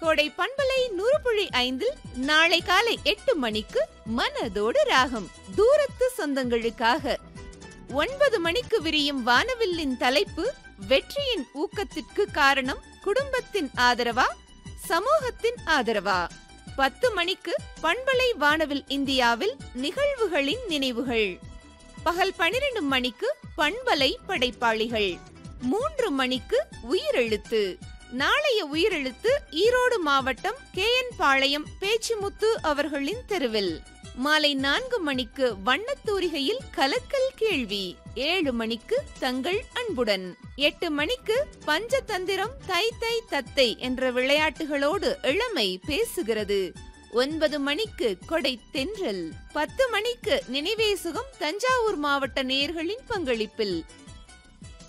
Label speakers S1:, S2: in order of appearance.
S1: கோடை பண்பலை நூறுபுழி ஐந்தில் நாளை காலை எட்டு மணிக்கு மனதோடு ராகம் தூரத்து சொந்தங்களுக்காக ஒன்பது மணிக்கு விரியும் வானவில்லின் தலைப்பு வெற்றியின் ஊக்கத்திற்கு காரணம் குடும்பத்தின் ஆதரவா சமூகத்தின் ஆதரவா பத்து மணிக்கு பண்பலை வானவில் இந்தியாவில் நிகழ்வுகளின் நினைவுகள் பகல் பனிரெண்டு மணிக்கு பண்பலை படைப்பாளிகள் மூன்று மணிக்கு உயிரெழுத்து நாளைய உயிரெழுத்து ஈரோடு மாவட்டம் கே என் பாளையம் பேச்சுமுத்து அவர்களின் தெருவில் மாலை நான்கு மணிக்கு வண்ணத்தூரிகையில் கலக்கல் கேள்வி ஏழு மணிக்கு தங்கள் அன்புடன் எட்டு மணிக்கு பஞ்சதந்திரம் தை தை தத்தை என்ற விளையாட்டுகளோடு இளமை பேசுகிறது ஒன்பது மணிக்கு கொடை தென்றல் பத்து மணிக்கு நினைவே சுகம் தஞ்சாவூர் மாவட்ட நேயர்களின் பங்களிப்பில்